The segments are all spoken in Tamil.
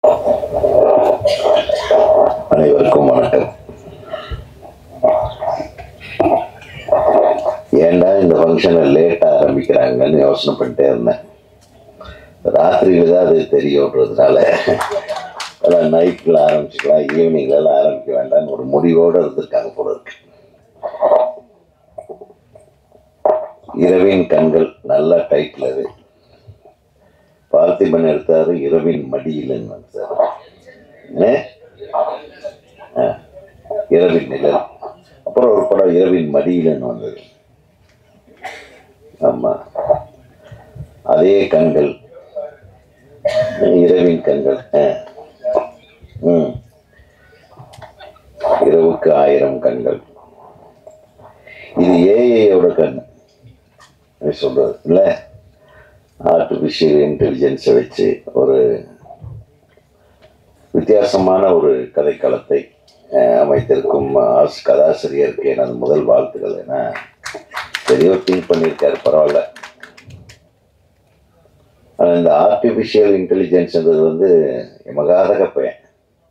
அனைவருக்கும் வணக்கம் ஏன்டா இந்த ஃபங்க்ஷனை லேட்டாக ஆரம்பிக்கிறாங்கன்னு யோசனை பண்ணிட்டே இருந்தேன் ராத்திரியில தான் அது தெரியுன்றதுனால அதான் நைட்டில் ஆரம்பிச்சுக்கலாம் ஈவினிங்லலாம் ஆரம்பிக்க வேண்டாம்னு ஒரு முடிவோடு இருந்திருக்காங்க போல இருக்கு இரவின் கண்கள் நல்ல டைட்டில் அது பார்த்திபன் எடுத்தாரு இரவின் மடியில்னு சார் ஏ? ஆ, இரவின் நிழல் அப்புறம் ஒரு படம் இரவின் மடியிலன்னு வந்தது ஆமா அதே கண்கள் இரவின் கண்கள் ஆ. ம் இரவுக்கு ஆயிரம் கண்கள் இது ஏஐயோட கண் அப்படி சொல்றது இல்ல ஆர்டிபிஷியல் இன்டெலிஜென்ஸை வச்சு ஒரு வித்தியாசமான ஒரு கதைக்களத்தை அஹ், அமைத்திருக்கும் ஆஸ் கதாசிரியருக்கு எனது முதல் வாழ்த்துக்கள் ஏன்னா பெரிய திங்க் பண்ணியிருக்காரு பரவாயில்ல ஆனா இந்த ஆர்டிபிஷியல் இன்டெலிஜென்ஸ்ன்றது வந்து மகாதக பையன்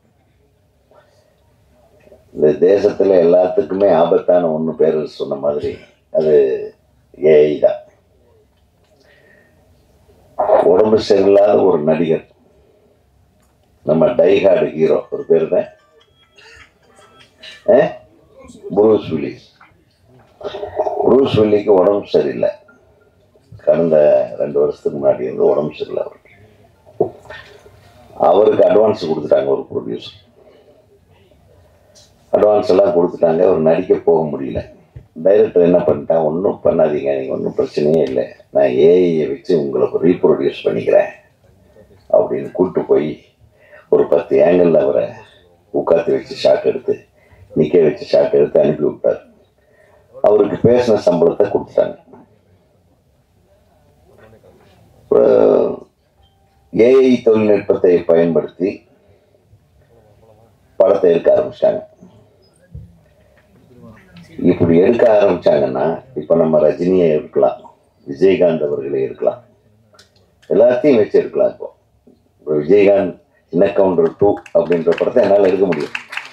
இந்த தேசத்துல எல்லாத்துக்குமே ஆபத்தான ஒன்று பேர் சொன்ன மாதிரி அது ஏஐ தான் உடம்பு சரியில்லாத ஒரு நடிகர் நம்ம டைஹார்டு ஹீரோ ஒரு பேர் தான் புரூஸ் வில்லிஸ் புரூஸ் வில்லிக்கு உடம்பு சரியில்லை கடந்த ரெண்டு வருஷத்துக்கு முன்னாடி இருந்து உடம்பு சரியில்லை அவருக்கு அவருக்கு அட்வான்ஸ் கொடுத்துட்டாங்க ஒரு ப்ரொடியூசர் அட்வான்ஸ் எல்லாம் கொடுத்துட்டாங்க அவர் நடிக்க போக முடியல டைரக்டர் என்ன பண்ணிட்டான் ஒன்றும் பண்ணாதீங்க நீங்கள் ஒன்றும் பிரச்சனையே இல்லை நான் ஏஐயை வச்சு உங்களுக்கு ரீப்ரொடியூஸ் பண்ணிக்கிறேன் அப்படின்னு கூப்பிட்டு போய் ஒரு பத்து ஏங்கிளில் அவரை உட்காந்து வச்சு ஷாட் எடுத்து நிற்க வச்சு ஷாட் எடுத்து அனுப்பி விட்டார் அவருக்கு பேசின சம்பளத்தை கொடுத்துட்டாங்க ஏஐ தொழில்நுட்பத்தை பயன்படுத்தி படத்தை எடுக்க ஆரம்பிச்சிட்டாங்க இப்படி எடுக்க ஆரம்பிச்சாங்கன்னா இப்ப நம்ம ரஜினியை எடுக்கலாம் விஜயகாந்த் அவர்களை எடுக்கலாம் எல்லாத்தையும் வச்சு எடுக்கலாம் இப்போ இப்போ விஜயகாந்த் சின்ன கவுண்டர் டூ அப்படின்ற படத்தை என்னால் எடுக்க முடியும்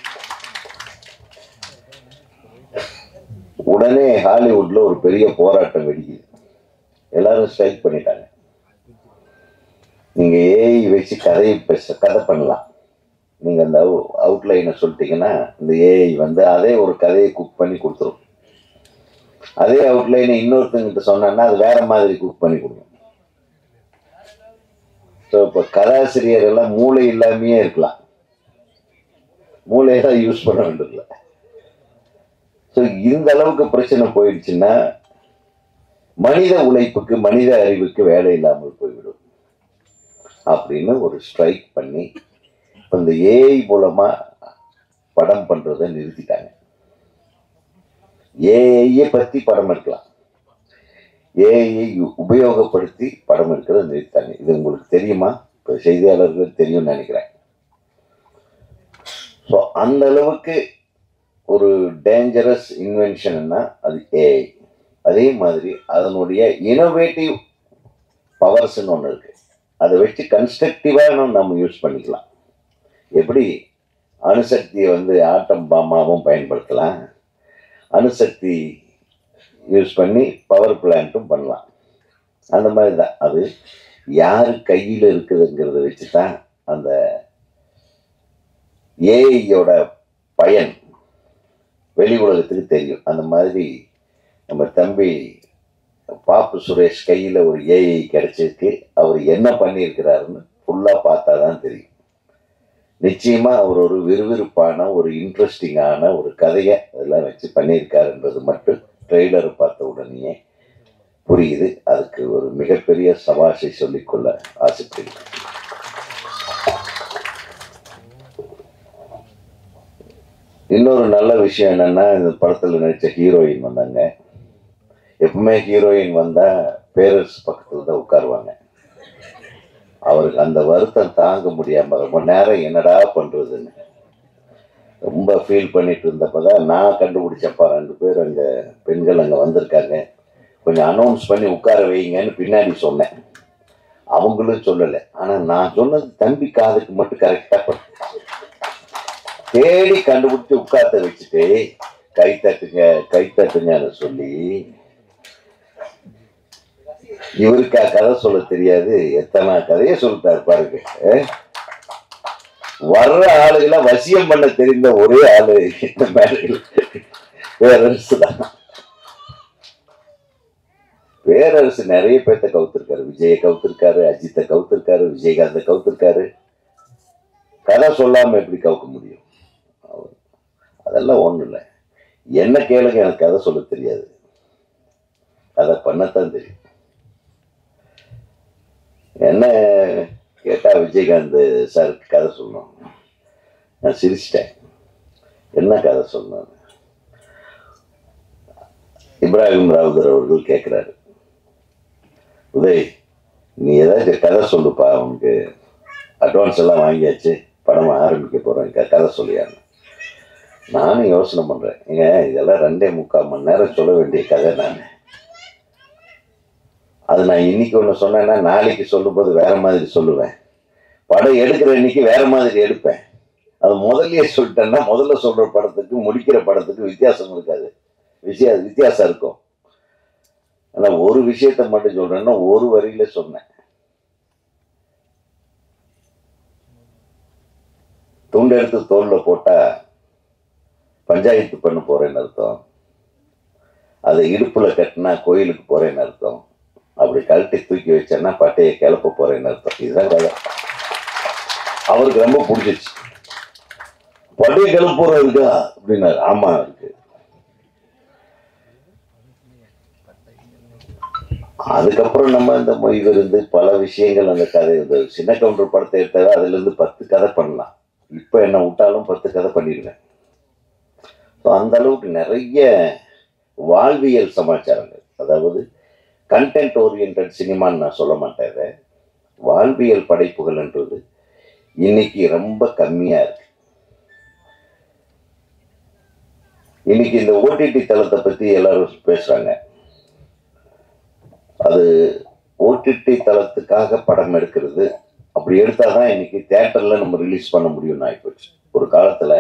உடனே ஹாலிவுட்ல ஒரு பெரிய போராட்டம் வெடிக்குது எல்லாரும் ஸ்ட்ரைக் பண்ணிட்டாங்க நீங்க ஏஐ வச்சு கதையை பேச கதை பண்ணலாம் நீங்க அந்த அவுட்லைனை சொல்லிட்டீங்கன்னா இந்த ஏஐ வந்து அதே ஒரு கதையை குக் பண்ணி கொடுத்துரும் அதே அவுட்லைனை இன்னொருத்தங்கிட்ட சொன்னா அது வேற மாதிரி குக் பண்ணி கொடுக்கும் ஸோ இப்போ கதாசிரியர் எல்லாம் மூளை இல்லாமையே இருக்கலாம் மூளையெல்லாம் யூஸ் பண்ண வேண்டியதில்ல ஸோ இந்த அளவுக்கு பிரச்சனை போயிடுச்சுன்னா மனித உழைப்புக்கு மனித அறிவுக்கு வேலை இல்லாமல் போய்விடும் அப்படின்னு ஒரு ஸ்ட்ரைக் பண்ணி இப்போ இந்த ஏஐ மூலமா படம் பண்றதை நிறுத்திட்டாங்க ஏஐயை பத்தி படம் எடுக்கலாம் ஏஐயை உபயோகப்படுத்தி படம் எடுக்கிறத நிறுத்தாங்க இது உங்களுக்கு தெரியுமா இப்போ செய்தியாளர்கள் தெரியும்னு நினைக்கிறேன் ஸோ அந்த அளவுக்கு ஒரு டேஞ்சரஸ் இன்வென்ஷன்னா அது ஏஐ அதே மாதிரி அதனுடைய இனோவேட்டிவ் பவர்ஸ்ன்னு ஒன்று இருக்கு அதை வச்சு கன்ஸ்ட்ரக்டிவாக நம்ம யூஸ் பண்ணிக்கலாம் எப்படி அணுசக்தியை வந்து ஆட்டம் பாமாவும் பயன்படுத்தலாம் அணுசக்தி யூஸ் பண்ணி பவர் பிளான்ட்டும் பண்ணலாம் அந்த மாதிரி தான் அது யார் கையில் இருக்குதுங்கிறத வச்சு தான் அந்த ஏஐயோட பயன் வெளி உலகத்துக்கு தெரியும் அந்த மாதிரி நம்ம தம்பி பாப்பு சுரேஷ் கையில் ஒரு ஏஐ கிடைச்சிருக்கு அவர் என்ன பண்ணியிருக்கிறாருன்னு ஃபுல்லாக பார்த்தா தான் தெரியும் நிச்சயமா அவர் ஒரு விறுவிறுப்பான ஒரு இன்ட்ரெஸ்டிங்கான ஒரு கதையை அதெல்லாம் வச்சு பண்ணியிருக்காருன்றது மட்டும் ட்ரெய்லரை பார்த்த உடனேயே புரியுது அதுக்கு ஒரு மிகப்பெரிய சபாஷை சொல்லிக்கொள்ள ஆசைப்படுகிறேன் இன்னொரு நல்ல விஷயம் என்னன்னா இந்த படத்துல நடிச்ச ஹீரோயின் வந்தாங்க எப்பவுமே ஹீரோயின் வந்தா பேரரசு பக்கத்துல தான் உட்காருவாங்க அவருக்கு அந்த வருத்தம் தாங்க முடியாம ரொம்ப நேரம் என்னடா பண்றதுன்னு ரொம்ப ஃபீல் பண்ணிட்டு இருந்தப்பதான் நான் கண்டுபிடிச்சப்பா ரெண்டு பேர் அங்க பெண்கள் அங்க வந்திருக்காங்க கொஞ்சம் அனௌன்ஸ் பண்ணி உட்கார வைங்கன்னு பின்னாடி சொன்னேன் அவங்களும் சொல்லலை ஆனா நான் சொன்னது தம்பி காதுக்கு மட்டும் கரெக்டா தேடி கண்டுபிடிச்சு உட்கார்த்த வச்சுட்டு கை தட்டுங்க கை தட்டுங்கன்னு சொல்லி இவருக்கா கதை சொல்ல தெரியாது எத்தனை கதையை சொல்லிட்டாரு பாருங்க அஹ்? வர்ற ஆளுகளை வசியம் பண்ண தெரிந்த ஒரே ஆளு இந்த மேடையில் பேரரசு தான் பேரரசு நிறைய பேர்த்த கவுத்திருக்காரு விஜய கவுத்திருக்காரு அஜித்தை கவுத்திருக்காரு விஜயகாந்த கவுத்திருக்காரு கதை சொல்லாம எப்படி கவுக்க முடியும் அவர் அதெல்லாம் ஒண்ணும் இல்லை என்ன கேளுங்க எனக்கு கதை சொல்ல தெரியாது அதை பண்ணத்தான் தெரியும் என்ன கேட்டா விஜயகாந்த் சாருக்கு கதை சொல்லணும் நான் சிரிச்சிட்டேன் என்ன கதை சொல்லணும் இப்ராஹிம் ராவுதர் அவர்கள் கேட்குறாரு உதய் நீ ஏதாச்சும் கதை சொல்லுப்பா உனக்கு அட்வான்ஸ் எல்லாம் வாங்கியாச்சு படம் ஆரம்பிக்க போகிறேன் கதை சொல்லியான்னு நானும் யோசனை பண்ணுறேன் ஏங்க இதெல்லாம் ரெண்டே முக்கால் மணி நேரம் சொல்ல வேண்டிய கதை நான் அது நான் இன்னைக்கு ஒன்று சொன்னேன்னா நாளைக்கு சொல்லும்போது வேற மாதிரி சொல்லுவேன் படம் எடுக்கிற இன்னைக்கு வேற மாதிரி எடுப்பேன் அது முதல்லயே சொல்லிட்டேன்னா முதல்ல சொல்ற படத்துக்கு முடிக்கிற படத்துக்கு வித்தியாசம் இருக்காது விஷய வித்தியாசம் இருக்கும் ஆனால் ஒரு விஷயத்த மட்டும் சொல்றேன்னா ஒரு வரியில சொன்னேன் துண்டு எடுத்து தோல்ல போட்டா பஞ்சாயத்து பண்ண போறேன்னு அர்த்தம் அதை இடுப்புல கட்டினா கோயிலுக்கு போறேன்னு அர்த்தம் அப்படி கழட்டி தூக்கி வச்சேன்னா பட்டையை கிளப்ப போறேன்னு அர்த்தம் இதுதான் கதை அவருக்கு ரொம்ப பிடிச்சிச்சு பட்டையை கிளப்புறம் இருக்கா அப்படின்னாரு ஆமா இருக்கு அதுக்கப்புறம் நம்ம இந்த மொய் விருந்து பல விஷயங்கள் அந்த கதை இந்த சின்ன கவுண்டர் படத்தை எடுத்தாவே அதுல இருந்து பத்து கதை பண்ணலாம் இப்ப என்ன விட்டாலும் பத்து கதை பண்ணிடுவேன் ஸோ அந்த அளவுக்கு நிறைய வாழ்வியல் சமாச்சாரங்கள் அதாவது கண்டென்ட் ஓரியன்ட் சினிமான்னு நான் சொல்ல மாட்டேன் இதை. வாழ்வியல் படைப்புகள்ன்றது இன்னைக்கு ரொம்ப கம்மியா இருக்கு இன்னைக்கு இந்த ஓடிடி தளத்தை பத்தி எல்லாரும் பேசுறாங்க அது ஓடிடி தளத்துக்காக படம் எடுக்கிறது அப்படி எடுத்தாதான் இன்னைக்கு தியேட்டர்ல நம்ம ரிலீஸ் பண்ண முடியும்னு ஆயிப்போச்சு ஒரு காலத்துல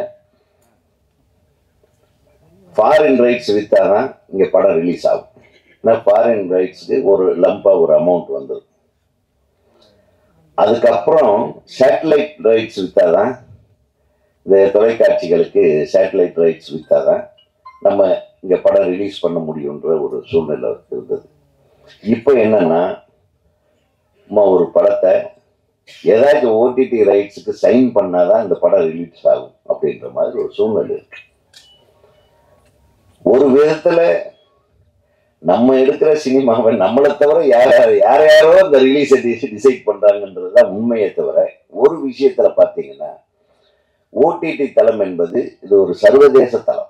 ஃபாரின் ரைட்ஸ் வித்தாதான் இங்க படம் ரிலீஸ் ஆகும் ஏன்னா ஃபாரின் ரைட்ஸ்க்கு ஒரு லம்பா ஒரு அமௌண்ட் வந்தது அதுக்கப்புறம் சேட்டலைட் ரைட்ஸ் வித்தாதான் இந்த தொலைக்காட்சிகளுக்கு சேட்டலைட் ரைட்ஸ் வித்தாதான் நம்ம இங்க படம் ரிலீஸ் பண்ண முடியுன்ற ஒரு சூழ்நிலை இருந்தது இப்போ என்னன்னா நம்ம ஒரு படத்தை ஏதாச்சும் ஓடிடி ரைட்ஸுக்கு சைன் பண்ணாதான் இந்த படம் ரிலீஸ் ஆகும் அப்படின்ற மாதிரி ஒரு சூழ்நிலை இருக்கு ஒரு விதத்துல நம்ம எடுக்கிற சினிமாவை நம்மளை தவிர யார் யார் யார் யாரோ இந்த ரிலீஸை டிசைட் பண்றாங்கன்றதுதான் உண்மையை தவிர ஒரு விஷயத்துல பார்த்தீங்கன்னா ஓடிடி தளம் என்பது இது ஒரு சர்வதேச தளம்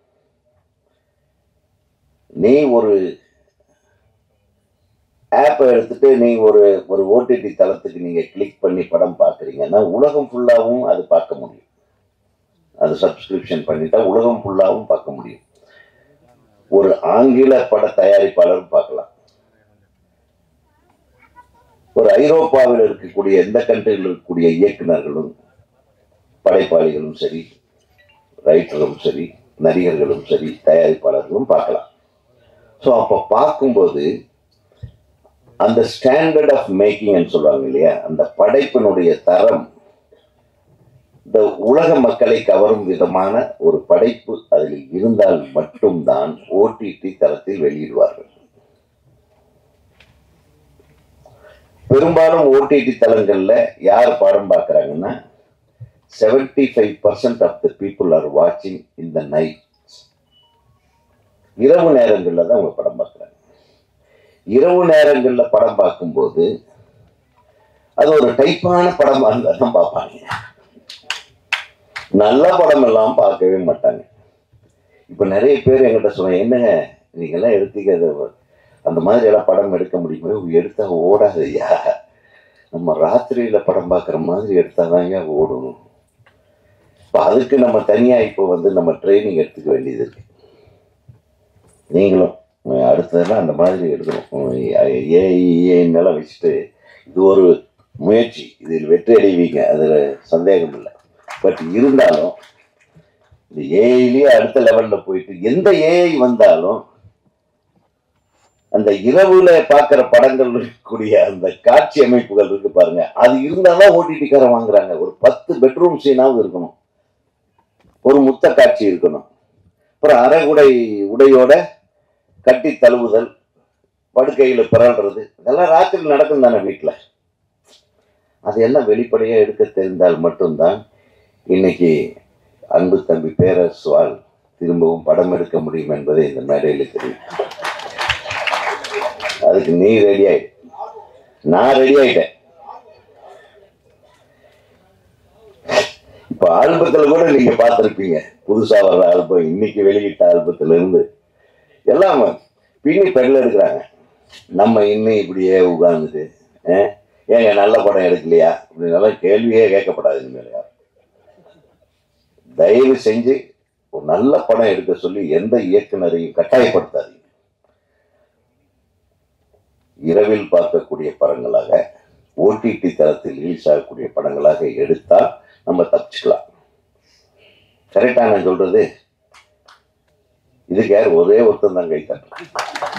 நீ ஒரு ஆப்பை எடுத்துட்டு நீ ஒரு ஒரு ஓடிடி தளத்துக்கு நீங்க கிளிக் பண்ணி படம் பார்க்குறீங்கன்னா உலகம் ஃபுல்லாவும் அது பார்க்க முடியும் அது சப்ஸ்கிரிப்ஷன் பண்ணிட்டா உலகம் ஃபுல்லாவும் பார்க்க முடியும் ஒரு ஆங்கில பட தயாரிப்பாளரும் பார்க்கலாம் ஒரு ஐரோப்பாவில் இருக்கக்கூடிய எந்த கண்ட்ரியில் இருக்கக்கூடிய இயக்குனர்களும் படைப்பாளிகளும் சரி ரைட்டரும் சரி நடிகர்களும் சரி தயாரிப்பாளர்களும் பார்க்கலாம் ஸோ அப்போ பார்க்கும்போது அந்த ஸ்டாண்டர்ட் ஆஃப் மேக்கிங்னு சொல்லுவாங்க இல்லையா அந்த படைப்பினுடைய தரம் இந்த உலக மக்களை கவரும் விதமான ஒரு படைப்பு அதில் இருந்தால் மட்டும்தான் ஓடிடி தளத்தில் வெளியிடுவார்கள் பெரும்பாலும் ஓடிடி தளங்கள்ல யார் படம் பார்க்கறாங்கன்னா seventy five percent of the people are வாட்சிங் இன் த நைட் இரவு நேரங்களில் தான் அவங்க படம் பார்க்குறாங்க இரவு நேரங்களில் படம் பார்க்கும்போது அது ஒரு டைப்பான படமாக இருந்தால் தான் பார்ப்பாங்க நல்ல படம் எல்லாம் பார்க்கவே மாட்டாங்க இப்போ நிறைய பேர் என்கிட்ட சொன்னாங்க என்னங்க நீங்கெல்லாம் எடுத்தீங்க அது அந்த மாதிரி எல்லாம் படம் எடுக்க முடியுமா எடுத்தா ஓடாதையா நம்ம ராத்திரியில படம் பார்க்குற மாதிரி எடுத்தாதாங்க ஓடும் இப்போ அதுக்கு நம்ம தனியா இப்போ வந்து நம்ம ட்ரைனிங் எடுத்துக்க வேண்டியது இருக்கு நீங்களும் அடுத்ததெல்லாம் அந்த மாதிரி எடுக்கணும் ஏஐ ஏஐன்னெல்லாம் வச்சுட்டு இது ஒரு முயற்சி இதில் வெற்றி அடைவீங்க அதுல சந்தேகம் இல்லை பட் இருந்தாலும் இந்த ஏஐலயே அடுத்த லெவல்ல போயிட்டு எந்த ஏஐ வந்தாலும் அந்த இரவுல பார்க்குற படங்கள் இருக்கக்கூடிய அந்த காட்சி அமைப்புகள் இருக்கு பாருங்க அது இருந்தாதான் ஓடிடிக்காரன் வாங்குறாங்க ஒரு பத்து பெட்ரூம் சீனாவது இருக்கணும் ஒரு முத்த காட்சி இருக்கணும் அப்புறம் அரைகுடை உடையோட கட்டி தழுவுதல் படுக்கையில பிறல்றது இதெல்லாம் ராத்திரி நடக்கும் தானே வீட்டில் அதையெல்லாம் வெளிப்படையா எடுக்க தெரிந்தால் மட்டும்தான் இன்னைக்கு அன்பு தம்பி பேரரசுவால் திரும்பவும் படம் எடுக்க முடியும் என்பதை இந்த மேடையில் தெரியும் அதுக்கு நீ ரெடி ஆயிடு நான் ரெடி ஆயிட்டேன் இப்ப ஆல்பத்துல கூட நீங்க பார்த்திருப்பீங்க புதுசா வர்ற ஆல்பம் இன்னைக்கு வெளியிட்ட ஆல்பத்துல இருந்து எல்லாம் பின்னி பெடல் எடுக்கிறாங்க நம்ம இன்னும் இப்படியே உட்கார்ந்துட்டு அஹ், ஏங்க நல்ல படம் எடுக்கலையா அப்படின்னாலும் கேள்வியே கேட்கப்படாது இனிமேல் யாரும். தயவு செஞ்சு ஒரு நல்ல படம் எடுக்க சொல்லி எந்த இயக்குனரையும் கட்டாயப்படுத்தாதீங்க இரவில் பார்க்கக்கூடிய படங்களாக ஓடிடி தளத்தில் ரிலீஸ் ஆகக்கூடிய படங்களாக எடுத்தால் நம்ம தப்பிச்சுக்கலாம் கரெக்டா நான் சொல்றது இதுக்கு யார் ஒரே ஒருத்தன் தான் கை தட்டலாம்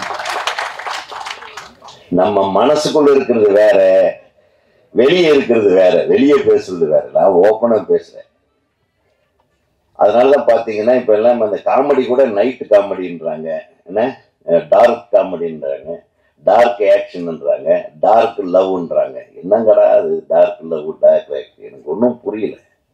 நம்ம மனசுக்குள்ள இருக்கிறது வேற வெளியே இருக்கிறது வேற வெளியே பேசுறது வேற நான் ஓப்பனா பேசுறேன் அதனாலதான் பாத்தீங்கன்னா இப்ப எல்லாம் அந்த காமெடி கூட நைட் காமெடின்றாங்க என்ன டார்க் காமெடின்றாங்க டார்க் ஆக்ஷன்ன்றாங்க டார்க் லவ்ன்றாங்க என்னங்கடா அது டார்க் லவ் டார்க் ஆக்ஷன் எனக்கு ஒன்றும் புரியல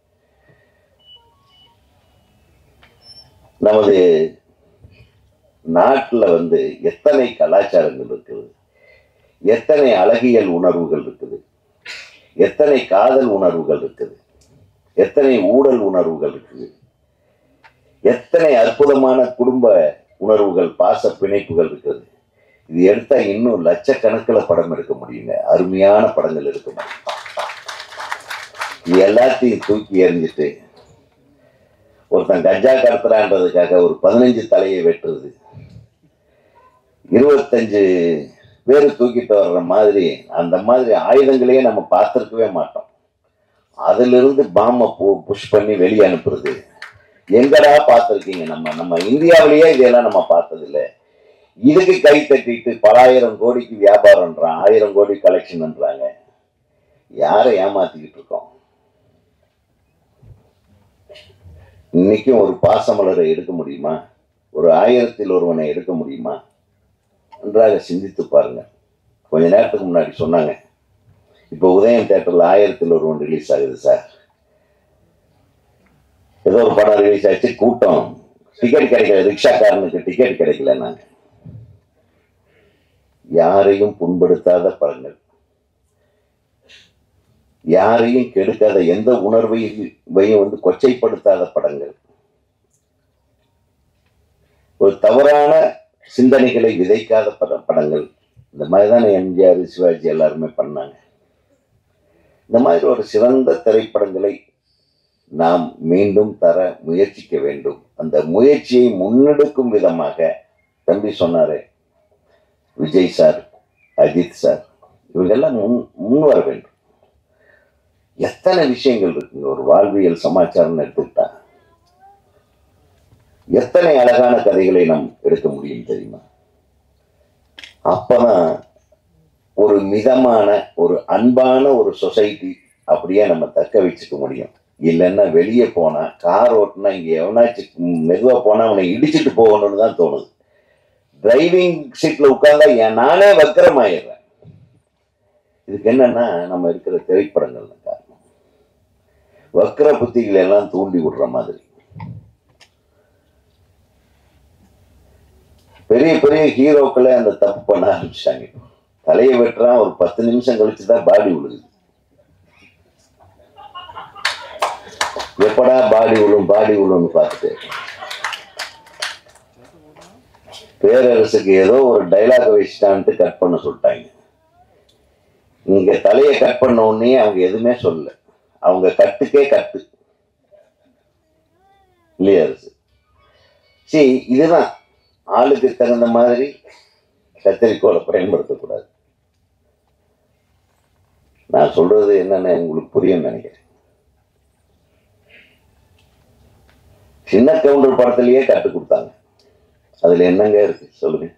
நமது நாட்டில் வந்து எத்தனை கலாச்சாரங்கள் இருக்குது எத்தனை அழகியல் உணர்வுகள் இருக்குது எத்தனை காதல் உணர்வுகள் இருக்குது எத்தனை ஊழல் உணர்வுகள் இருக்குது எத்தனை அற்புதமான குடும்ப உணர்வுகள் பாச பிணைப்புகள் இருக்குது இது எடுத்தா இன்னும் லட்சக்கணக்கில் படம் எடுக்க முடியுங்க அருமையான படங்கள் எடுக்க முடியும் இது எல்லாத்தையும் தூக்கி எறிஞ்சிட்டு ஒருத்தன் கஞ்சா கடத்துறான்றதுக்காக ஒரு பதினஞ்சு தலையை வெட்டுறது இருபத்தஞ்சு பேர் தூக்கிட்டு வர்ற மாதிரி அந்த மாதிரி ஆயுதங்களையே நம்ம பார்த்துருக்கவே மாட்டோம் அதிலிருந்து பாம்பை புஷ் பண்ணி வெளியே அனுப்புறது எங்கடா பார்த்துருக்கீங்க நம்ம நம்ம இந்தியாவிலேயே இதெல்லாம் நம்ம பார்த்ததில்ல இதுக்கு கை தட்டிட்டு பலாயிரம் கோடிக்கு வியாபாரம்ன்றான் ஆயிரம் கோடி கலெக்ஷன்ன்றாங்க யாரை ஏமாத்திக்கிட்டு இருக்கோம் இன்னைக்கும் ஒரு பாசமலரை எடுக்க முடியுமா ஒரு ஆயிரத்தில் ஒருவனை எடுக்க முடியுமா நன்றாக சிந்தித்து பாருங்க கொஞ்ச நேரத்துக்கு முன்னாடி சொன்னாங்க இப்போ உதயம் தேட்டர்ல ஆயிரத்தில் ஒருவன் ரிலீஸ் ஆகுது சார் ஏதோ ஒரு படம் ரிலீஸ் ஆச்சு கூட்டம் டிக்கெட் கிடைக்கல ரிக்ஷாக்காரனுக்கு டிக்கெட் கிடைக்கல நாங்க யாரையும் புண்படுத்தாத படங்கள் யாரையும் கெடுக்காத எந்த உணர்வையும் வந்து கொச்சைப்படுத்தாத படங்கள் ஒரு தவறான சிந்தனைகளை விதைக்காத பட படங்கள் இந்த மாதிரி தானே எம்ஜிஆர் சிவாஜி எல்லாருமே பண்ணாங்க இந்த மாதிரி ஒரு சிறந்த திரைப்படங்களை நாம் மீண்டும் தர முயற்சிக்க வேண்டும் அந்த முயற்சியை முன்னெடுக்கும் விதமாக தம்பி சொன்னாரே விஜய் சார் அஜித் சார் இவங்கெல்லாம் முன் முன் வர வேண்டும் எத்தனை விஷயங்கள் இருக்குங்க ஒரு வாழ்வியல் சமாச்சாரம்னு எடுத்துக்கிட்டா எத்தனை அழகான கதைகளை நாம் எடுக்க முடியும் தெரியுமா அப்பதான் ஒரு மிதமான ஒரு அன்பான ஒரு சொசைட்டி அப்படியே நம்ம தக்க வச்சுக்க முடியும் இல்லைன்னா வெளியே போனா கார் ஓட்டினா இங்க எவனாச்சும் மெதுவா போனா அவனை இடிச்சிட்டு போகணும்னு தான் தோணுது டிரைவிங் சீட்ல உட்கார்ந்தா ஏன் நானே வக்கரமாயிடுறேன் இதுக்கு என்னன்னா நம்ம இருக்கிற திரைப்படங்கள் தான் காரணம் வக்கர புத்திகளை எல்லாம் தூண்டி விடுற மாதிரி பெரிய பெரிய ஹீரோக்களே அந்த தப்பு பண்ண ஆரம்பிச்சிட்டாங்க இப்போ. தலையை வெட்டுறான் ஒரு பத்து நிமிஷம் கழிச்சு தான் பாடி விழுகுது எப்படா பாடி விழும் பாடி விழும்னு பார்த்துட்டு பேரரசுக்கு ஏதோ ஒரு டைலாக் வச்சுட்டான்ட்டு கட் பண்ண சொல்லிட்டாங்க இங்க தலையை கட் பண்ண உடனே அவங்க எதுவுமே சொல்லல அவங்க கட்டுக்கே கட்டு இல்லையா அரசு சரி இதுதான் ஆளுக்கு தகுந்த மாதிரி கத்தரிக்கோலை பயன்படுத்தக்கூடாது நான் சொல்றது என்னன்னு உங்களுக்கு புரியும் நினைக்கிறேன் சின்ன கவுண்டர் படத்திலேயே கற்றுக் கொடுத்தாங்க அதுல என்னங்க இருக்கு சொல்லுங்க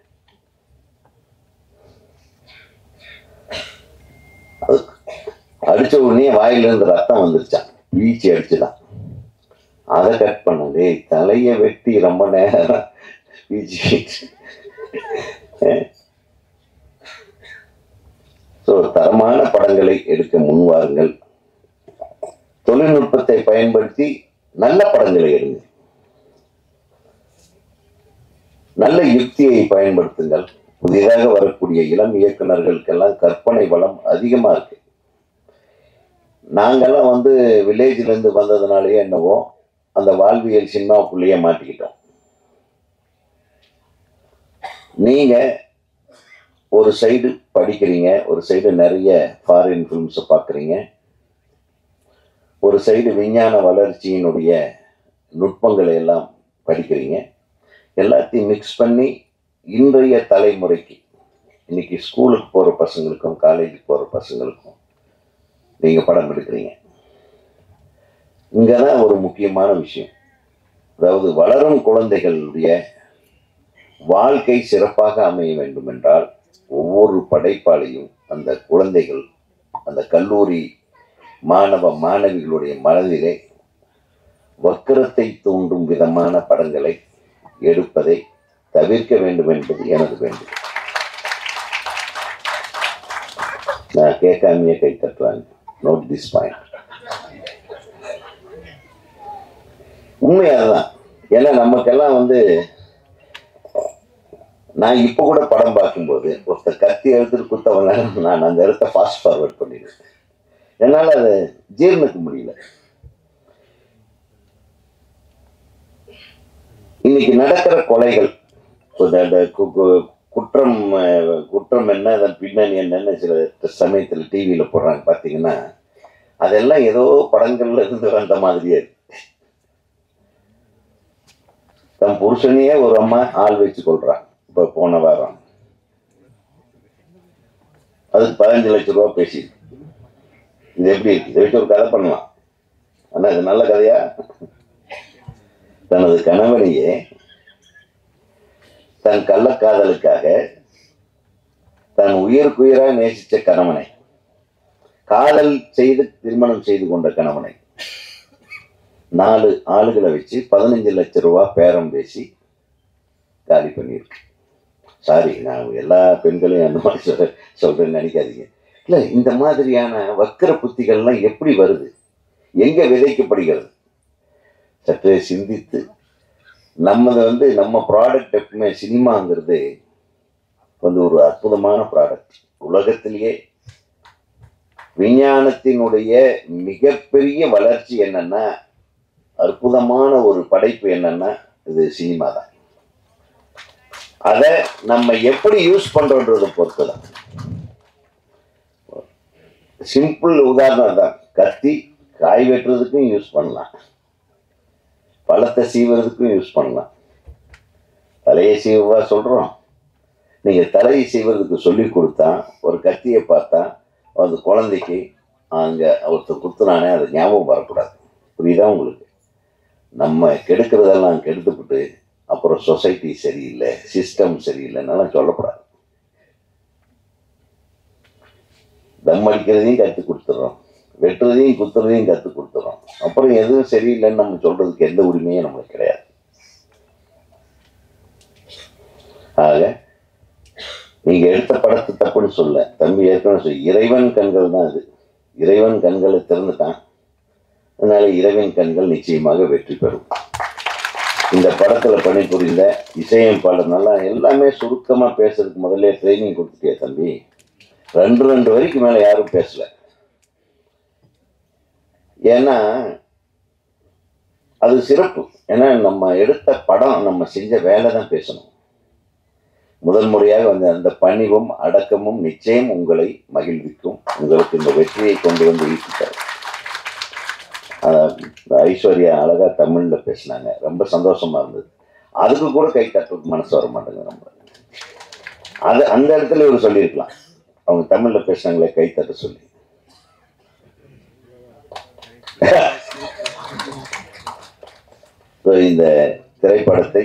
அது அடிச்ச உடனே வாயில இருந்து ரத்தம் வந்துருச்சான் வீச்சு அடிச்சுதான் அதை கட் பண்ணது தலையை வெட்டி ரொம்ப நேரம் வீச்சு ஸோ தரமான படங்களை எடுக்க முன்வாருங்கள் தொழில்நுட்பத்தை பயன்படுத்தி நல்ல படங்களை எடுங்க நல்ல யுக்தியை பயன்படுத்துங்கள் புதிதாக வரக்கூடிய இளம் இயக்குனர்களுக்கெல்லாம் கற்பனை வளம் அதிகமா இருக்கு நாங்கெல்லாம் வந்து வில்லேஜ்ல இருந்து வந்ததுனாலயே என்னவோ அந்த வாழ்வியல் சினிமாவுக்குள்ளேயே மாட்டிக்கிட்டோம் நீங்க ஒரு சைடு படிக்கிறீங்க ஒரு சைடு நிறைய ஃபாரின் ஃபிலிம்ஸை பார்க்குறீங்க ஒரு சைடு விஞ்ஞான வளர்ச்சியினுடைய நுட்பங்களை எல்லாம் படிக்கிறீங்க எல்லாத்தையும் மிக்ஸ் பண்ணி இன்றைய தலைமுறைக்கு இன்னைக்கு ஸ்கூலுக்கு போகிற பசங்களுக்கும் காலேஜுக்கு போகிற பசங்களுக்கும் நீங்கள் படம் எடுக்கிறீங்க இங்கே தான் ஒரு முக்கியமான விஷயம் அதாவது வளரும் குழந்தைகளுடைய வாழ்க்கை சிறப்பாக அமைய வேண்டும் என்றால் ஒவ்வொரு படைப்பாளையும் அந்த குழந்தைகள் அந்த கல்லூரி மாணவ மாணவிகளுடைய மனதிலே வக்கரத்தை தூண்டும் விதமான படங்களை எடுப்பதை தவிர்க்க வேண்டும் என்பது எனது வேண்டும் நான் கேட்காமையே கை தட்டுறாங்க நோட் திஸ் பாயிண்ட் உண்மை அதுதான் ஏன்னா நமக்கெல்லாம் வந்து நான் இப்போ கூட படம் பார்க்கும்போது ஒருத்தர் கத்தி எடுத்துட்டு குத்தவங்க நான் அந்த இடத்த ஃபாஸ்ட் ஃபார்வர்ட் பண்ணிடுவேன் என்னால் அதை ஜீர்ணிக்க முடியல இன்னைக்கு நடக்கிற கொலைகள் இந்த- இந்த கு- கு- குற்றம் அஹ், குற்றம் என்ன அதன் பின்னணி என்னன்னு சில சமயத்தில் டிவியில் போடுறாங்க பார்த்தீங்கன்னா அதெல்லாம் ஏதோ படங்கள்ல இருந்து வந்த மாதிரியே இருக்கு தன் புருஷனையே ஒரு அம்மா ஆள் வச்சு கொள்றான் இப்போ போன வாரம் அதுக்கு பதினஞ்சு லட்சம் ரூபா பேசி இது எப்படி இருக்கு இதை வச்சு ஒரு கதை பண்ணலாம் ஆனா இது நல்ல கதையா தனது கணவனையே தன் கள்ளக்காதலுக்காக தன் உயிருக்குயிராக நேசித்த கணவனை காதல் செய்து திருமணம் செய்து கொண்ட கணவனை நாலு ஆளுகளை வச்சு பதினஞ்சு லட்சம் ரூபா பேரம் பேசி காலி பண்ணியிருக்கு சாரி நான் எல்லா பெண்களையும் அந்த மாதிரி சொல்ற சொல்றேன்னு நினைக்காதீங்க இல்லை இந்த மாதிரியான வக்கர புத்திகள்லாம் எப்படி வருது எங்க விதைக்கப்படுகிறது சற்றே சிந்தித்து நம்மது வந்து நம்ம ப்ராடக்ட் எப்பவுமே சினிமாங்கிறது வந்து ஒரு அற்புதமான ப்ராடக்ட் உலகத்திலேயே விஞ்ஞானத்தினுடைய மிகப்பெரிய வளர்ச்சி என்னன்னா அற்புதமான ஒரு படைப்பு என்னன்னா இது சினிமா தான் அதை நம்ம எப்படி யூஸ் பண்றோன்றதை பொறுத்து தான் சிம்பிள் உதாரணம் தான் கத்தி காய் வெட்டுறதுக்கும் யூஸ் பண்ணலாம் பழத்தை சீவுறதுக்கும் யூஸ் பண்ணலாம் தலையை சீவா சொல்றோம் நீங்க தலையை சீவுறதுக்கு சொல்லி கொடுத்தா ஒரு கத்தியை பார்த்தா அந்த குழந்தைக்கு அங்க ஒருத்தர் குத்துனானே அது ஞாபகம் வரக்கூடாது புரியுதா உங்களுக்கு நம்ம கெடுக்கிறதெல்லாம் கெடுத்துவிட்டு அப்புறம் சொசைட்டி சரியில்லை சிஸ்டம் சரியில்லைன்னாலாம் சொல்லக்கூடாது தம் அடிக்கிறதையும் கற்றுக் கொடுத்துட்றோம் வெட்டுறதையும் குத்துறதையும் கற்றுக் கொடுத்துறோம் அப்புறம் எதுவும் சரியில்லைன்னு நம்ம சொல்றதுக்கு எந்த உரிமையும் நம்மளுக்கு கிடையாது ஆக நீங்க எடுத்த படத்தை தப்புன்னு சொல்ல தம்பி ஏற்கனவே சொல்லி இறைவன் கண்கள் தான் அது இறைவன் கண்களை திறந்துட்டான் அதனால இறைவன் கண்கள் நிச்சயமாக வெற்றி பெறும் இந்த படத்துல பணிபுரிந்த இசையமைப்பாளர் நல்லா எல்லாமே சுருக்கமா பேசுறதுக்கு முதல்ல ட்ரைனிங் கொடுத்துட்டியா தம்பி ரெண்டு ரெண்டு வரைக்கும் மேல யாரும் பேசல ஏன்னா அது சிறப்பு ஏன்னா நம்ம எடுத்த படம் நம்ம செஞ்ச வேலை தான் பேசணும் முதல் முறையாக வந்த அந்த பணிவும் அடக்கமும் நிச்சயம் உங்களை மகிழ்விக்கும் உங்களுக்கு இந்த வெற்றியை கொண்டு வந்து ஈட்டிட்டார் ஐஸ்வர்யா அழகா தமிழ்ல பேசினாங்க ரொம்ப சந்தோஷமா இருந்தது அதுக்கு கூட கை தட்டுறதுக்கு மனசு வர மாட்டேங்குது நம்ம அது அந்த இடத்துல இவர் சொல்லியிருக்கலாம் அவங்க தமிழ்ல பேசினாங்களே கை தட்ட சொல்லி So, இந்த திரைப்படத்தை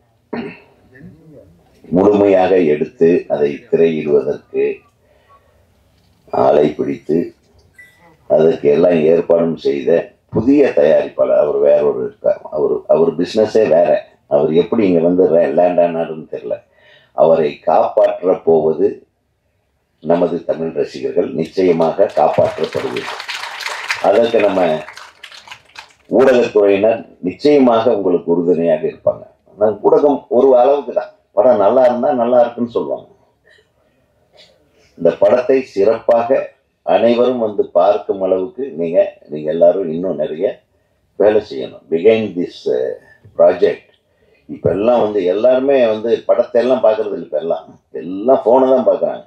முழுமையாக எடுத்து அதை திரையிடுவதற்கு ஆளை பிடித்து அதற்கு எல்லாம் ஏற்பாடும் செய்த புதிய தயாரிப்பாளர் அவர் வேற ஒரு இருக்கார் அவர் அவர் பிஸ்னஸே வேற அவர் எப்படி இங்கே வந்து லேண்ட் ஆனாருன்னு தெரியல அவரை காப்பாற்ற போவது நமது தமிழ் ரசிகர்கள் நிச்சயமாக காப்பாற்றப்படுவது அதற்கு நம்ம ஊடகத்துறையினர் நிச்சயமாக உங்களுக்கு உறுதுணையாக இருப்பாங்க ஆனால் ஊடகம் ஒரு அளவுக்கு தான் படம் நல்லா இருந்தா நல்லா இருக்குன்னு சொல்லுவாங்க இந்த படத்தை சிறப்பாக அனைவரும் வந்து பார்க்கும் அளவுக்கு நீங்க நீங்க எல்லாரும் இன்னும் நிறைய வேலை செய்யணும் பிகைண்ட் திஸ் ப்ராஜெக்ட் இப்ப எல்லாம் வந்து எல்லாருமே வந்து படத்தை எல்லாம் பார்க்கறது இல்லை இப்ப எல்லாம் எல்லாம் போனை தான் பார்க்கறாங்க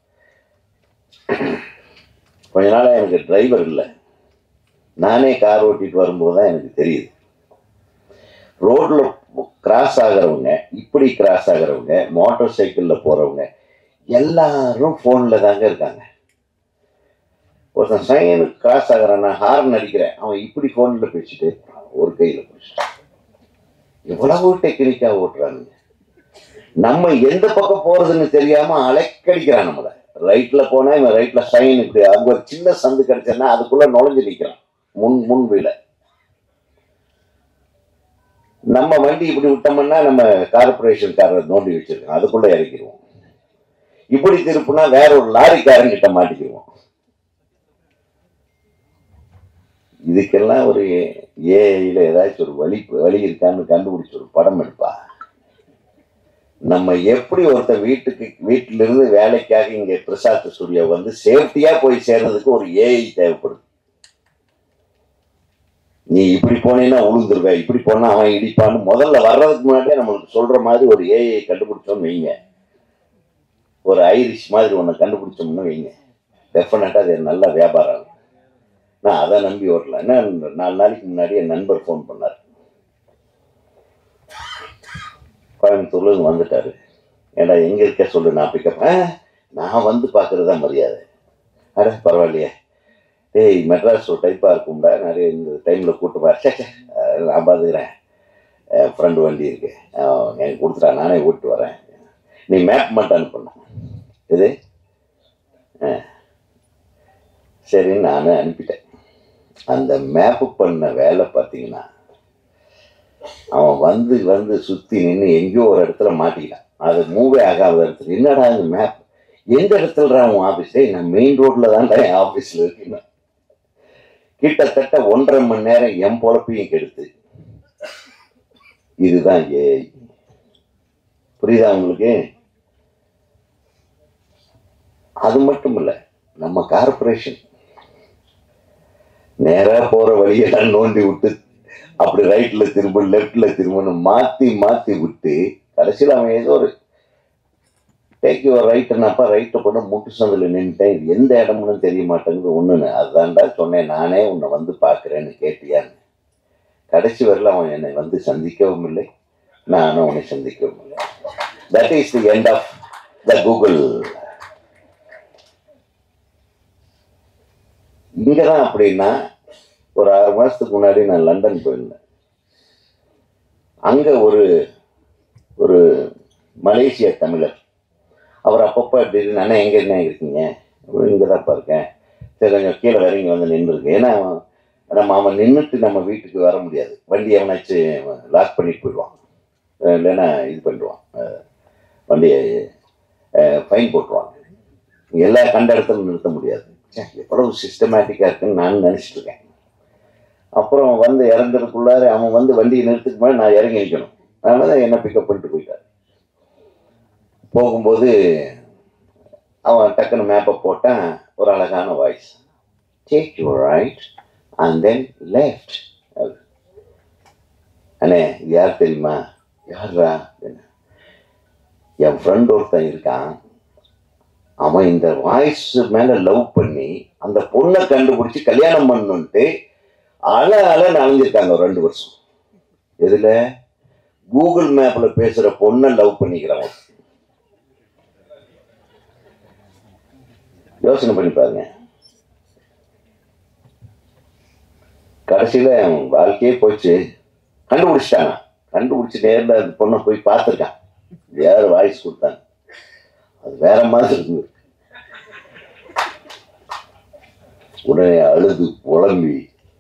கொஞ்ச நாளா எனக்கு டிரைவர் இல்லை நானே கார் ஓட்டிட்டு வரும்போது தான் எனக்கு தெரியுது ரோட்ல கிராஸ் ஆகிறவங்க இப்படி கிராஸ் ஆகிறவங்க மோட்டார் சைக்கிள்ல போறவங்க எல்லாரும் போன்ல தாங்க இருக்காங்க ஒருத்தன் சைனுக்கு கிராஸ் ஆகிறான் நான் ஹார்ன் அடிக்கிறேன் அவன் இப்படி போன்ல பேசிட்டு இருப்பான், ஒரு கையில பிடிச்சிட்டு எவ்வளவு டெக்னிக்கா ஓட்டுறானுங்க நம்ம எந்த பக்கம் போறதுன்னு தெரியாம அலைக்கடிக்கிறான் நம்மள ரைட்ல போனா இவன் ரைட்ல சைன் இப்படி அங்க ஒரு சின்ன சந்து கிடைச்சேன்னா அதுக்குள்ள நுழைஞ்சு நிக்கிறான் முன் முன் வீல நம்ம வண்டி இப்படி விட்டோம்னா நம்ம கார்பரேஷன்காரர் நோண்டி வச்சிருக்கோம் அதுக்குள்ள இறக்கிடுவோம் இப்படி திருப்புனா வேற ஒரு லாரிக்காரன் கிட்ட மாட்டிக்குவோம் இதுக்கெல்லாம் ஒரு ஏஐல ஏதாச்சும் ஒரு வழி வழி இருக்கான்னு கண்டுபிடிச்சு ஒரு படம் எடுப்பா நம்ம எப்படி ஒருத்தன் வீட்டுக்கு வீட்டில இருந்து வேலைக்காக இங்க பிரசாத் ஸ்டுடியோ வந்து சேஃப்டியா போய் சேர்றதுக்கு ஒரு ஏஐ தேவைப்படுது நீ இப்படி போனீன்னா உளுந்துருவ இப்படி போனா அவன் இடிப்பான்னு முதல்ல வர்றதுக்கு முன்னாடியே நம்மளுக்கு சொல்ற மாதிரி ஒரு ஏஐ கண்டுபிடிச்சோம்னு வைங்க ஒரு ஐரிஷ் மாதிரி ஒன்று கண்டுபிடிச்சோம்னு வைங்க டெஃபினட்டா அது நல்ல வியாபாரம் ஆகும் நான் அதை நம்பி ஓட்டல என்ன நாலு நாளைக்கு முன்னாடி என் நண்பர் ஃபோன் பண்ணார் கோயம்புத்தூர்ல இருந்து வந்துட்டாரு ஏண்டா எங்க இருக்க சொல்லு நான் பிக்கப் நான் வந்து பார்க்கறது தான் மரியாதை அட பரவாயில்லையே ஏய் மெட்ராஸ் ஒரு டைப்பாக இருக்கும்டா நிறைய இந்த டைமில் கூட்டு போய் சே சே, அதெல்லாம் நான் பார்த்துக்கிறேன் என் ஃப்ரெண்டு வண்டி இருக்கு அவன் எனக்கு கொடுத்துட்டா நானே ஓட்டு வரேன் நீ மேப் மட்டும் அனுப்புன இது ஆ. சரின்னு நானே அனுப்பிட்டேன் அந்த மேப்பு பண்ண வேலை பார்த்தீங்கன்னா அவன் வந்து வந்து சுற்றி நின்று எங்கேயோ ஒரு இடத்துல மாட்டிக்கிட்டான் அது மூவே ஆகாத இடத்துல என்னடா இந்த மேப் எந்த இடத்துல உன் ஆஃபீஸ் நான் மெயின் ரோட்ல தான்டா என் ஆஃபீஸில் இருக்குன்னு கிட்டத்தட்ட ஒன்றரை மணி நேரம் என் பொழப்பையும் கெடுத்து இதுதான் ஏஐ புரியுதா உங்களுக்கு அது மட்டும் இல்ல நம்ம கார்பரேஷன் நேரா போற வழியெல்லாம் நோண்டி விட்டு அப்படி ரைட்ல திரும்ப லெஃப்ட்ல திரும்பன்னு மாத்தி மாத்தி விட்டு கடைசியில் அவன் ஏதோ ஒரு டேக் யுவர் ரைட்டுனாப்பா ரைட்டை போட்டு முட்டு சந்தில் நின்றுட்டேன் இது எந்த இடம்னு தெரிய மாட்டேங்குது ஒன்றுன்னு அதுதான்டா சொன்னேன் நானே உன்னை வந்து பார்க்குறேன்னு கேட்டியான்னு கடைசி வரல அவன் என்னை வந்து சந்திக்கவும் இல்லை நானும் அவனை சந்திக்கவும் இல்லை that is the end of the Google இங்கே தான் அப்படின்னா ஒரு ஆறு மாதத்துக்கு முன்னாடி நான் லண்டன் போயிருந்தேன் அங்கே ஒரு ஒரு மலேசிய தமிழர் அவர் அப்பப்போ திடீர்னு அண்ணா எங்கே என்ன இருக்கீங்க இங்கே தான்ப்பா இருக்கேன் சரி கொஞ்சம் கீழே இறங்கி வந்து நின்றுருக்கு ஏன்னா அவன் நம்ம அவன் நின்றுட்டு நம்ம வீட்டுக்கு வர முடியாது வண்டி எவனாச்சும் லாக் பண்ணிட்டு போயிடுவான் அஹ் இல்லைன்னா இது பண்ணிடுவான் அஹ் வண்டியை ஃபைன் போட்டுருவாங்க எல்லா கண்ட இடத்துல நிறுத்த முடியாது ச்சே, எவ்வளவு சிஸ்டமேட்டிக்காக இருக்குன்னு நான் நினச்சிட்டு இருக்கேன் அப்புறம் வந்து இறங்குறதுக்குள்ளார அவன் வந்து வண்டியை நிறுத்துக்கு மேலே நான் இறங்கி நிற்கணும் அதனால தான் என்னை பிக்கப் பண்ணிட்டு போயிட்டார் போகும்போது அவன் டக்குன்னு மேப்பை போட்டான் ஒரு அழகான voice take you right and then left அண்ணே இது யார் தெரியுமா யார்ரா அப்படின்னு. என் ஃப்ரெண்ட் ஒருத்தன் இருக்கான் அவன் இந்த வாய்ஸ் மேல லவ் பண்ணி அந்த பொண்ணை கண்டுபிடிச்சு கல்யாணம் பண்ணுன்ட்டு அல அல நனைஞ்சிருக்காங்க ஒரு ரெண்டு வருஷம் எதுல கூகுள் மேப்ல பேசுற பொண்ணை லவ் பண்ணிக்கிறவன் யோசனை பண்ணி பாருங்க கடைசியில் அவன் வாழ்க்கையே போச்சு கண்டுபிடிச்சிட்டாங்க கண்டுபிடிச்சி நேரில் அந்த பொண்ணை போய் பார்த்துருக்கான் யார் வாய்ஸ் கொடுத்தாங்க அது வேற மாதிரி இருந்தது உடனே அழுது புலம்பி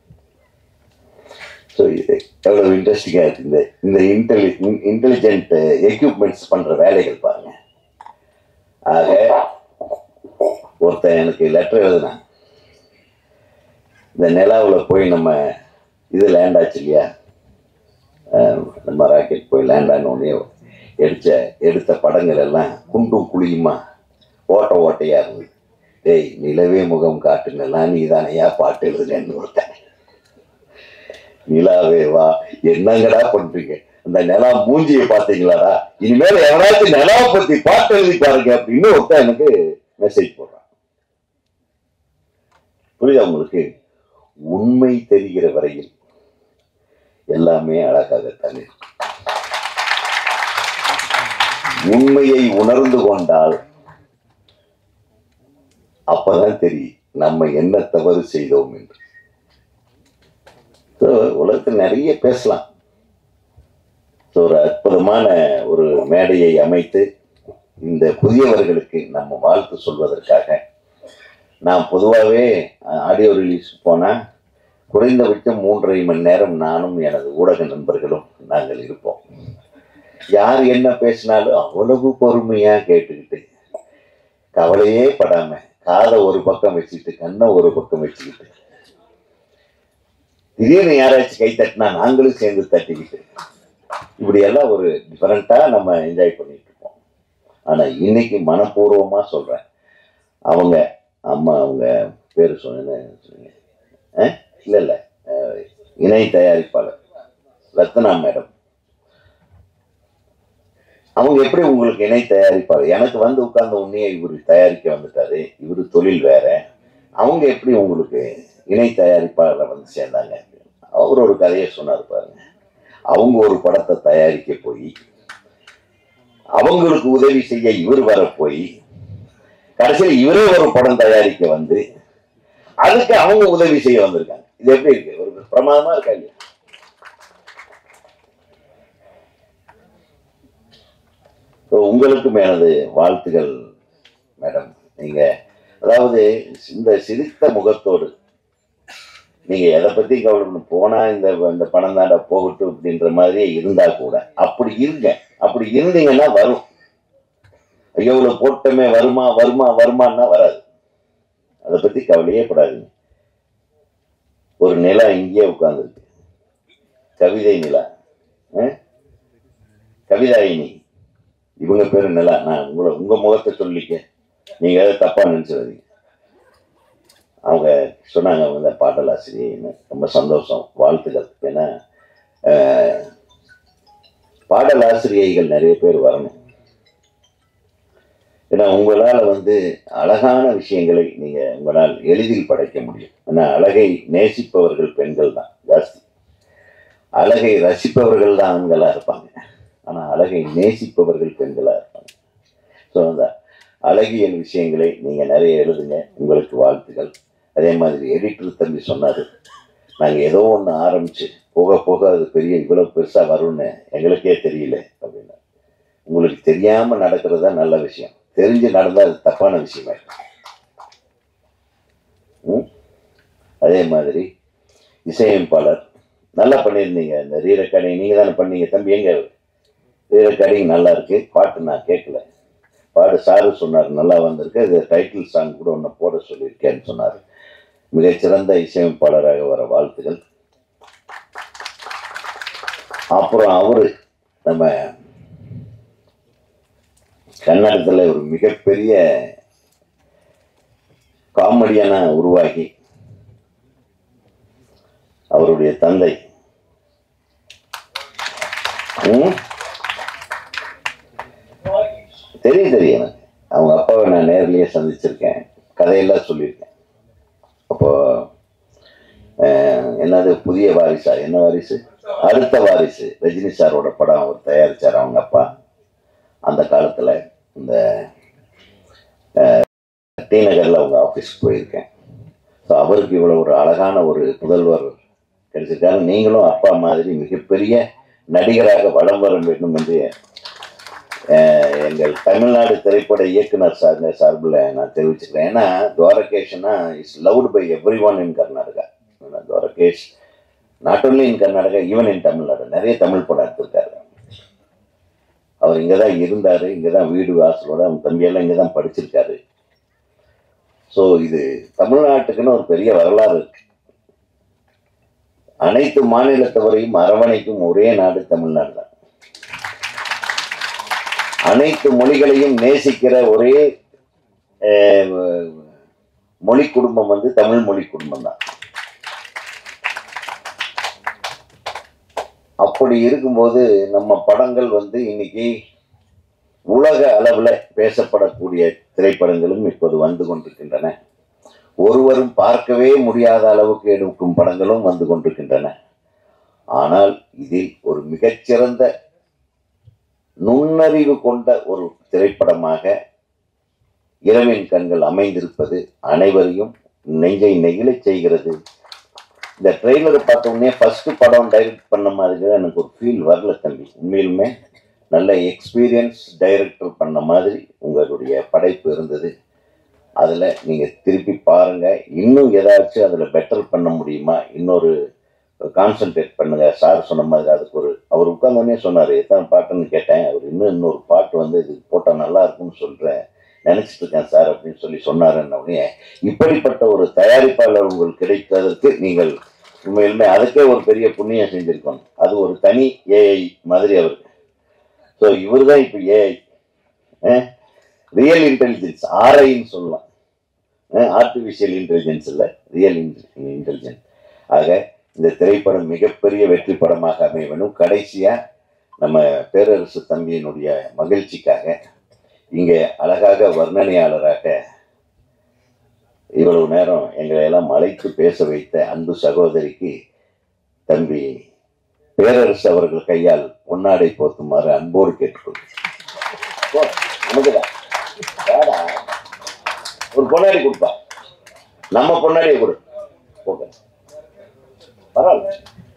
ஸோ இது எவ்வளோ இன்ட்ரெஸ்டிங்காக இருக்கு இந்த இந்த இன்டெலி இன்டெலிஜென்ட் எக்யூப்மெண்ட்ஸ் பண்ணுற வேலைகள் பாருங்க ஆக ஒருத்தன் எனக்கு லெட்டர் எழுதினான் இந்த நிலாவில் போய் நம்ம இது லேண்ட் ஆச்சு இல்லையா அஹ் நம்ம ராக்கெட் போய் லேண்ட் ஆன உடனே எடுத்த எடுத்த படங்கள் எல்லாம் குண்டும் குழியுமா ஓட்ட ஓட்டையா இருந்தது டேய் நிலவே முகம் காட்டுங்கலாம் நீ தானையா பாட்டு எழுதுனேன்னு ஒருத்தன் நிலாவே வா என்னங்கடா பண்றீங்க அந்த நிலா மூஞ்சியை பார்த்தீங்களாடா இனிமேல் எவனாச்சும் நிலாவை பத்தி பாட்டு எழுதி பாருங்க அப்படின்னு ஒருத்தன் எனக்கு மெசேஜ் போடுறான் புரியுதா உங்களுக்கு உண்மை தெரிகிற வரையில் எல்லாமே அழகாகத்தான் இருக்கும். உண்மையை உணர்ந்து கொண்டால் அப்பதான் தெரியும் நம்ம என்ன தவறு செய்தோம் என்று So, உலகத்தில் நிறைய பேசலாம் So, ஒரு அற்புதமான ஒரு மேடையை அமைத்து இந்த புதியவர்களுக்கு நம்ம வாழ்த்து சொல்வதற்காக நான் பொதுவாகவே ஆடியோ ரிலீஸ் போனால் குறைந்தபட்சம் மூன்றரை மணி நேரம் நானும் எனது ஊடக நண்பர்களும் நாங்கள் இருப்போம் யார் என்ன பேசினாலும் அவ்வளவு பொறுமையா கேட்டுக்கிட்டு கவலையே படாம காதை ஒரு பக்கம் வச்சுக்கிட்டு கண்ணை ஒரு பக்கம் வச்சுக்கிட்டு திடீர்னு யாராச்சும் கை தட்டினா நாங்களும் சேர்ந்து தட்டிக்கிட்டு இப்படி எல்லாம் ஒரு டிஃபரெண்டா நம்ம என்ஜாய் பண்ணிட்டு இருப்போம் ஆனா இன்னைக்கு மனப்பூர்வமா சொல்றேன் அவங்க அம்மா அவங்க பேரு சொன்னேன்னு இல்லை இல்லை இணை தயாரிப்பாளர் ரத்னா மேடம் அவங்க எப்படி உங்களுக்கு இணை தயாரிப்பாளர் எனக்கு வந்து உட்கார்ந்த உன்னையே இவர் தயாரிக்க வந்துட்டாரு இவர் தொழில் வேற அவங்க எப்படி உங்களுக்கு இணை தயாரிப்பாளர் வந்து சேர்ந்தாங்க அவர் ஒரு கதையை சொன்னார் பாருங்க அவங்க ஒரு படத்தை தயாரிக்க போய் அவங்களுக்கு உதவி செய்ய இவர் வர போய் கடைசியில் இவரே ஒரு படம் தயாரிக்க வந்து அதுக்கு அவங்க உதவி செய்ய வந்திருக்காங்க இது எப்படி இருக்கு ஒரு பிரமாதமா இருக்கா இல்லையா So, உங்களுக்கும் எனது வாழ்த்துகள் மேடம் நீங்க அதாவது இந்த சிரித்த முகத்தோடு நீங்க எதை பத்தி கவலை போனா இந்த இந்த பணம் தாண்டா போகட்டும் அப்படின்ற மாதிரியே இருந்தா கூட அப்படி இருங்க அப்படி இருந்தீங்கன்னா வரும் ஐயோ இவ்வளவு போட்டமே வருமா வருமா வருமான்னா வராது அதை பத்தி கவலையே படாதீங்க ஒரு நிலா இங்கேயே உட்கார்ந்துருக்கு கவிதை நிலா அஹ்? கவிதாயினி இவங்க பேரு நிலா நான் உங்களை உங்க முகத்தை சொல்லிக்க நீங்க எதாவது தப்பா நினைச்சிடாதீங்க அவங்க சொன்னாங்க அவங்க தான் பாடலாசிரியன்னு ரொம்ப சந்தோஷம் வாழ்த்துக்கள் ஏன்னா அஹ், பாடலாசிரியைகள் நிறைய பேர் வரணும் ஏன்னா உங்களால் வந்து அழகான விஷயங்களை நீங்க உங்களால் எளிதில் படைக்க முடியும் ஏன்னா அழகை நேசிப்பவர்கள் பெண்கள் தான் ஜாஸ்தி அழகை ரசிப்பவர்கள் தான் ஆண்களா இருப்பாங்க ஆனா அழகை நேசிப்பவர்கள் பெண்களா இருப்பாங்க ஸோ அந்த அழகியல் விஷயங்களை நீங்க நிறைய எழுதுங்க உங்களுக்கு வாழ்த்துக்கள் அதே மாதிரி எடிட்டர் தம்பி சொன்னாரு நாங்க ஏதோ ஒன்று ஆரம்பிச்சு போக போக அது பெரிய இவ்வளவு பெருசா வரும்னு எங்களுக்கே தெரியல அப்படின்னு உங்களுக்கு தெரியாம நடக்கிறது தான் நல்ல விஷயம் தெரிஞ்சு நடந்தா அது தப்பான விஷயமா ம்? அதே மாதிரி இசையமைப்பாளர் நல்லா பண்ணியிருந்தீங்க இந்த ரீ ரெக்கார்டிங் நீங்க தானே பண்ணீங்க தம்பி எங்க ரீ ரெக்கார்டிங் நல்லா இருக்கு பாட்டு நான் கேட்கல பாடு சாரு சொன்னார் நல்லா வந்திருக்கு இது டைட்டில் சாங் கூட ஒன்று போட சொல்லியிருக்கேன்னு சொன்னார் மிகச்சிறந்த இசையமைப்பாளராக வர வாழ்த்துகள் அப்புறம் அவரு நம்ம கன்னடத்தில் ஒரு மிகப்பெரிய காமெடியான உருவாகி அவருடைய தந்தை ம்? தெரியும் தெரியும் எனக்கு அவங்க அப்பாவை நான் நேர்லயே சந்திச்சிருக்கேன் கதையெல்லாம் சொல்லியிருக்கேன் அப்போ அஹ், என்னது புதிய வாரிசா என்ன வாரிசு அடுத்த வாரிசு ரஜினி சாரோட படம் அவர் தயாரிச்சார் அவங்க அப்பா அந்த காலத்துல இந்த அஹ், டி நகர்ல அவங்க ஆஃபீஸ்க்கு போயிருக்கேன் ஸோ அவருக்கு இவ்வளோ ஒரு அழகான ஒரு புதல்வர் கிடைச்சிருக்காரு நீங்களும் அப்பா மாதிரி மிகப்பெரிய நடிகராக வலம் வர வேண்டும் என்று அஹ், எங்கள் தமிழ்நாடு திரைப்பட இயக்குனர் சார்ந்த சார்பில் நான் தெரிவிச்சுக்கிறேன் ஏன்னா துவாரகேஷ்னா is loved by everyone in Karnataka Dwarakish not only in Karnataka even in Tamil Nadu நிறைய தமிழ் படம் எடுத்திருக்காரு அவர் இங்கே தான் இருந்தார் இங்கே தான் வீடு வாசலோட அவங்க தம்பியெல்லாம் இங்கே தான் படிச்சிருக்காரு ஸோ இது தமிழ்நாட்டுக்குன்னு ஒரு பெரிய வரலாறு இருக்கு அனைத்து மாநிலத்தவரையும் அரவணைக்கும் ஒரே நாடு தமிழ்நாடு தான் அனைத்து மொழிகளையும் நேசிக்கிற ஒரே அஹ், மொழி குடும்பம் வந்து தமிழ் மொழி குடும்பம் தான் அப்படி இருக்கும்போது நம்ம படங்கள் வந்து இன்னைக்கு உலக அளவில் பேசப்படக்கூடிய திரைப்படங்களும் இப்போது வந்து கொண்டிருக்கின்றன ஒருவரும் பார்க்கவே முடியாத அளவுக்கு எடுக்கும் படங்களும் வந்து கொண்டிருக்கின்றன ஆனால் இதில் ஒரு மிகச்சிறந்த நுண்ணறிவு கொண்ட ஒரு திரைப்படமாக இரவின் கண்கள் அமைந்திருப்பது அனைவரையும் நெஞ்சை நெகிழச் செய்கிறது இந்த ட்ரெய்லரை பார்த்த உடனே ஃபர்ஸ்ட் படம் டைரக்ட் பண்ண மாதிரி தான் எனக்கு ஒரு ஃபீல் வரல தம்பி உண்மையிலுமே நல்ல எக்ஸ்பீரியன்ஸ் டைரக்டர் பண்ண மாதிரி உங்களுடைய படைப்பு இருந்தது அதில் நீங்கள் திருப்பி பாருங்கள் இன்னும் ஏதாச்சும் அதில் பெட்டர் பண்ண முடியுமா இன்னொரு கான்சென்ட்ரேட் பண்ணுங்க சார் சொன்ன மாதிரி அதுக்கு ஒரு அவர் உட்காந்தோடனே சொன்னார் எத்தனை பாட்டுன்னு கேட்டேன் அவர் இன்னும் இன்னொரு பாட்டு வந்து இது போட்டால் நல்லா இருக்கும்னு சொல்கிறேன் நினச்சிட்டு இருக்கேன் சார் அப்படின்னு சொல்லி சொன்னாருன்ன உடனே இப்படிப்பட்ட ஒரு தயாரிப்பாளர் உங்களுக்கு கிடைத்ததற்கு நீங்கள் உண்மையிலுமே அதுக்கே ஒரு பெரிய புண்ணியம் செஞ்சிருக்கணும் அது ஒரு தனி ஏஐ மாதிரி அவருக்கு ஸோ இவர் தான் இப்போ ஏஐ ரியல் இன்டெலிஜென்ஸ் ஆர்ஐன்னு சொல்லலாம் ஆர்டிஃபிஷியல் இன்டெலிஜென்ஸ் இல்லை ரியல் இன்டெலிஜென்ஸ் ஆக இந்த திரைப்படம் மிகப்பெரிய வெற்றி படமாக அமைய வேண்டும் கடைசியாக நம்ம பேரரசு தம்பியினுடைய மகிழ்ச்சிக்காக இங்கே அழகாக வர்ணனையாளராக இவ்வளவு நேரம் எங்களை எல்லாம் அழைத்து பேச வைத்த அன்பு சகோதரிக்கு தம்பி பேரரசு அவர்கள் கையால் பொன்னாடை போத்துமாறு அன்போடு கேட்டுக்கொள்கிறேன் போ, நமக்குதான். வாடா. ஒரு பொன்னாடி கொடுப்பா நம்ம பொன்னாடியை கொடு ஓகே பரவாயில்ல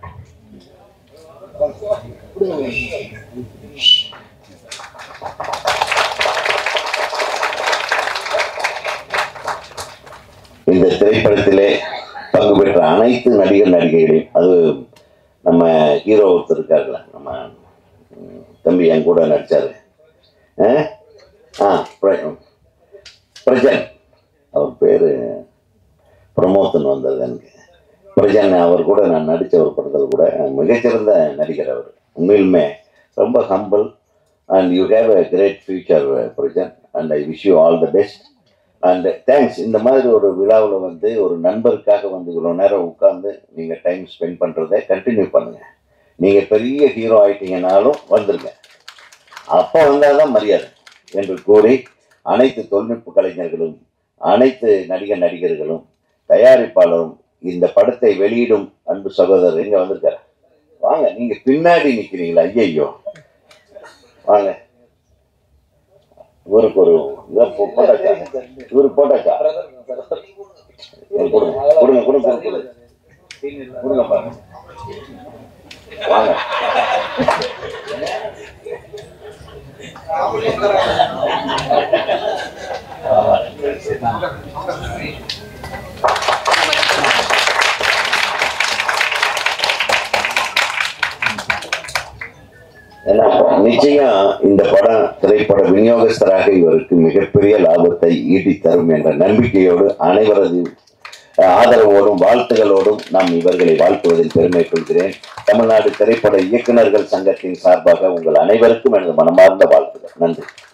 இந்த திரைப்படத்திலே பங்கு பெற்ற அனைத்து நடிகர் நடிகைகளையும் அது நம்ம ஹீரோ ஒருத்தர் இருக்காருல்ல நம்ம ம், தம்பி என் கூட நடிச்சாரு ஆ? ஆ பிர- பிரஜன் அவர் பேர் பிரமோத்னு வந்தது எனக்கு பிரஜன் அவர் கூட நான் நடித்த ஒரு படத்தில் கூட மிகச்சிறந்த நடிகர் அவர் உண்மையிலுமே ரொம்ப humble and you have a great future Prajan and I wish you all the best and thanks இந்த மாதிரி ஒரு விழாவில் வந்து ஒரு நண்பருக்காக வந்து இவ்வளோ நேரம் உட்காந்து நீங்கள் டைம் ஸ்பெண்ட் பண்ணுறதை கண்டினியூ பண்ணுங்கள் நீங்கள் பெரிய ஹீரோ ஆயிட்டீங்கனாலும் வந்துருங்க அப்போ வந்தால் தான் மரியாதை என்று கூறி அனைத்து தொழில்நுட்ப கலைஞர்களும் அனைத்து நடிகர் நடிகர்களும் தயாரிப்பாளரும் இந்த படத்தை வெளியிடும் அன்பு சகோதரர் எங்க வந்திருக்காரு வாங்க நீங்க பின்னாடி நிக்கிறீங்களா ஐயையோ வாங்க இவருக்கு ஒரு இவர் போ- போட்டாச்சா இவருக்கு போட்டாச்சா இவருக்கு கொடுங்க கொடுங்க கொடுங்க கொடுங்க கொடுங்க கொடுங்க பாருங்க வாங்க ஏன்னா, நிச்சயம் இந்த படம் திரைப்பட விநியோகஸ்தராக இவருக்கு மிகப்பெரிய லாபத்தை ஈட்டி தரும் என்ற நம்பிக்கையோடு அனைவரது அஹ், ஆதரவோடும் வாழ்த்துகளோடும் நாம் இவர்களை வாழ்த்துவதில் பெருமை கொள்கிறேன் தமிழ்நாடு திரைப்பட இயக்குனர்கள் சங்கத்தின் சார்பாக உங்கள் அனைவருக்கும் எனது மனமார்ந்த வாழ்த்துகள் நன்றி